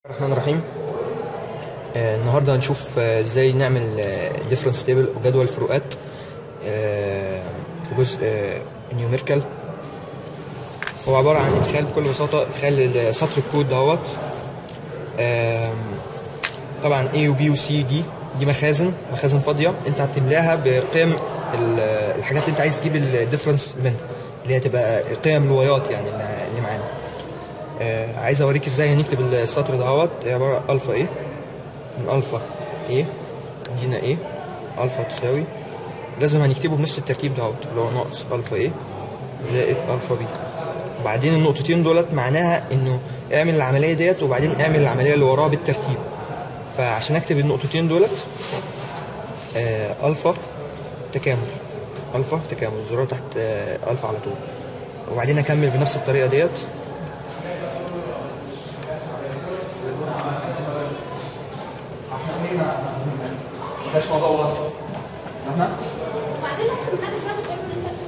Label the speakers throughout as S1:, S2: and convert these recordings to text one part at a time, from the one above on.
S1: الرحمن الرحيم آه النهارده هنشوف آه ازاي نعمل ديفرنس تيبل وجدول الفروقات آه في جزء نيوميريكال هو عباره عن ادخال بكل بساطه ادخال سطر الكود دوت آه طبعا A و B و C و D دي مخازن مخازن فاضيه انت هتملاها بقيم الحاجات اللي انت عايز تجيب الديفرنس منها اللي هي تبقى قيم الوايات يعني اللي معانا آه عايز اوريك ازاي هنكتب السطر دوت عباره الفا ايه من الفا ايه دينا ايه الفا تساوي لازم هنكتبه بنفس الترتيب دوت اللي هو ناقص الفا ايه زائد الفا بي وبعدين النقطتين دولت معناها انه اعمل العمليه ديت وبعدين اعمل العمليه اللي وراها بالترتيب فعشان اكتب النقطتين دولت آه الفا تكامل الفا تكامل الزرار تحت آه الفا على طول وبعدين اكمل بنفس الطريقه ديت
S2: مفيش موضوع والله احنا
S3: وبعدين اصلا محدش ياخد باله من انت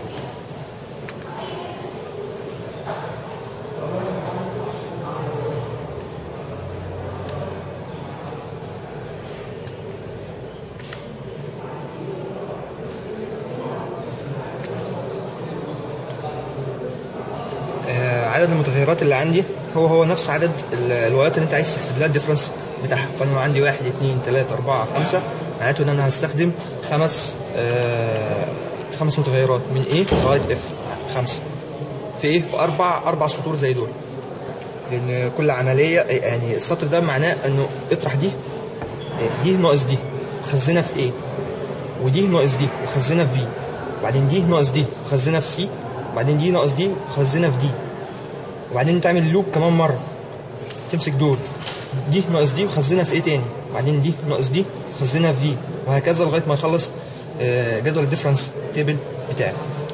S1: آه، عدد المتغيرات اللي عندي هو هو نفس عدد ال- الوايات اللي انت عايز تحسب لها الديفرنس بتاعها فانا لو عندي واحد اتنين تلاته اربعه خمسه معناته ان انا هستخدم خمس آه خمس متغيرات من A لغايه F خمسه في ايه في اربع اربع سطور زي دول لان كل عمليه يعني السطر ده معناه انه اطرح دي دي ناقص دي خزنها في A ودي ناقص دي وخزنها في B وبعدين دي ناقص دي وخزنها في C وبعدين دي ناقص دي وخزنها في D وبعدين تعمل لوب كمان مره تمسك دول دي ناقص دي وخزنها في ايه تاني وبعدين دي ناقص دي وخزنها في دي وهكذا لغايه ما يخلص آه، جدول الديفرنس تيبل بتاعي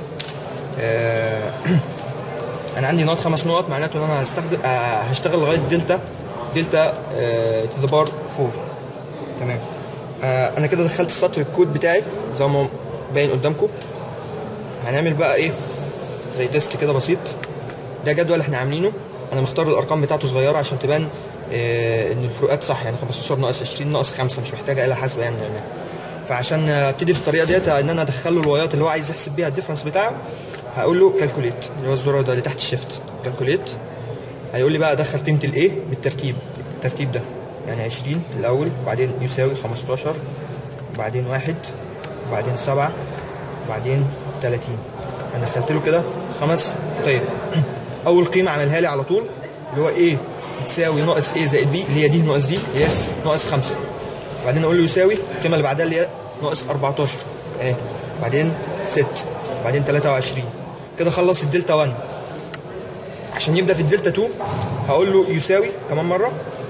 S1: آه، انا عندي نقط خمس نقط معناته ان انا هستخدم آه، هشتغل لغايه دلتا دلتا تو ذا بار 4 تمام آه، انا كده دخلت سطر الكود بتاعي زي ما هو باين قدامكم هنعمل بقى ايه زي تيست كده بسيط ده جدول احنا عاملينه انا مختار الارقام بتاعته صغيره عشان تبان آه، ان الفروقات صح يعني 15 ناقص 20 ناقص 5 مش محتاجه آلة حاسبه يعني نعملها فعشان ابتدي بالطريقه ديت ان انا ادخل له الوايات اللي هو عايز يحسب بيها الديفرنس بتاعه هقول له كالكوليت اللي هو الزرار ده اللي تحت الشيفت كالكوليت هيقول لي بقى ادخل قيمه الايه بالترتيب الترتيب ده يعني 20 الاول وبعدين يساوي 15 وبعدين واحد وبعدين سبعة وبعدين 30 انا دخلت له كده خمس قيم اول قيمه عملها لي على طول اللي هو ايه بتساوي ناقص ايه زائد بي اللي هي دي ناقص دي اللي هي ناقص 5 وبعدين اقول له يساوي القيمه اللي بعدها اللي هي ناقص 14 اهي بعدين 6 بعدين 23 كده خلص الدلتا 1 عشان يبدا في الدلتا 2 هقول له يساوي كمان مره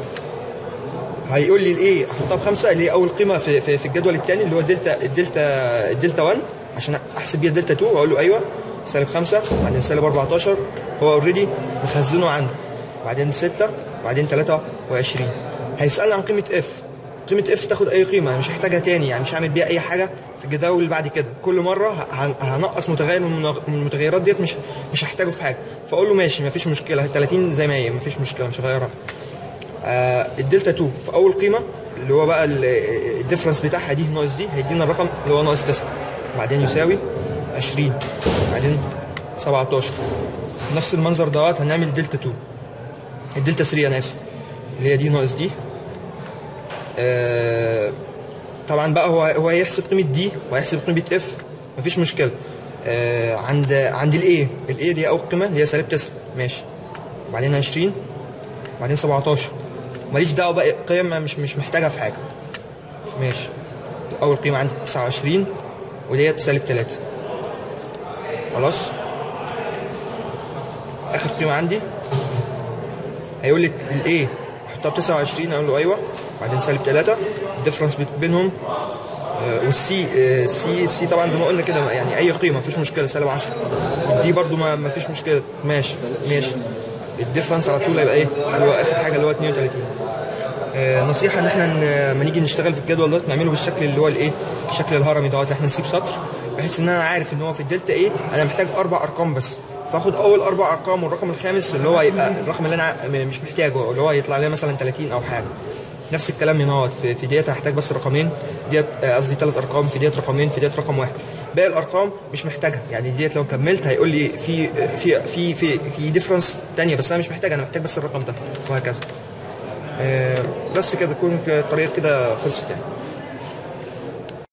S1: هيقول لي الايه احطها بخمسه اللي هي اول قيمه في في, في الجدول الثاني اللي هو دلتا الدلتا الدلتا 1 عشان احسب بيها دلتا 2 واقول له ايوه سالب 5 بعدين سالب 14 هو اوريدي مخزنه عنده بعدين 6 بعدين 23 هيسالني عن قيمه اف قيمه اف تاخد اي قيمه أنا مش هحتاجها تاني يعني مش هعمل بيها اي حاجه في الجداول اللي بعد كده كل مره ه- هنقص متغير من المنغ- من المتغيرات ديت مش مش هحتاجه في حاجه فاقول له ماشي مفيش مشكله 30 زي ما هي مفيش مشكله مش هغيرها آه الدلتا 2 في اول قيمه اللي هو بقى ال- الديفرنس بتاعها دي ناقص دي هيدينا الرقم اللي هو ناقص 9 بعدين يساوي 20 بعدين 17 نفس المنظر دوت هنعمل دلتا 2 الدلتا 3 انا اسف اللي هي دي ناقص دي آه طبعا بقى هو هو هيحسب قيمه دي وهيحسب قيمه اف مفيش مشكله آه عند عند الايه الايه دي اول قيمه اللي هي سالب 9 ماشي بعدين 20 بعدين 17 ماليش دعوه بقى قيم مش مش محتاجها في حاجه ماشي اول قيمه عندي 29 وديت سالب 3 خلاص اخر قيمه عندي هيقول لي الايه احطها ب 29 اقول له ايوه بعدين سالب 3 الديفرنس بينهم آه، والسي آه، سي سي طبعا زي ما قلنا كده يعني اي قيمه مفيش مشكله سالب 10 دي برضو ما مفيش مشكله ماشي ماشي الديفرنس على طول هيبقى ايه اللي هو اخر حاجه اللي هو 32 آه، نصيحه ان احنا ن- لما نيجي نشتغل في الجدول ده نعمله بالشكل اللي هو الايه الشكل الهرمي دوت احنا نسيب سطر بحيث ان انا عارف ان هو في الدلتا ايه انا محتاج اربع ارقام بس فاخد اول اربع ارقام والرقم الخامس اللي هو يبقى الرقم اللي انا م- مش محتاجه اللي هو يطلع لي مثلا 30 او حاجه نفس الكلام هنا اهوت. في في ديت هحتاج بس رقمين ديت آه، قصدي ثلاث ارقام في ديت رقمين في ديت رقم واحد باقي الارقام مش محتاجها يعني ديت لو كملت هيقول لي في في في في في ديفرنس تانية بس انا مش محتاج انا محتاج بس الرقم ده وهكذا آه، بس كده تكون الطريقه كده خلصت يعني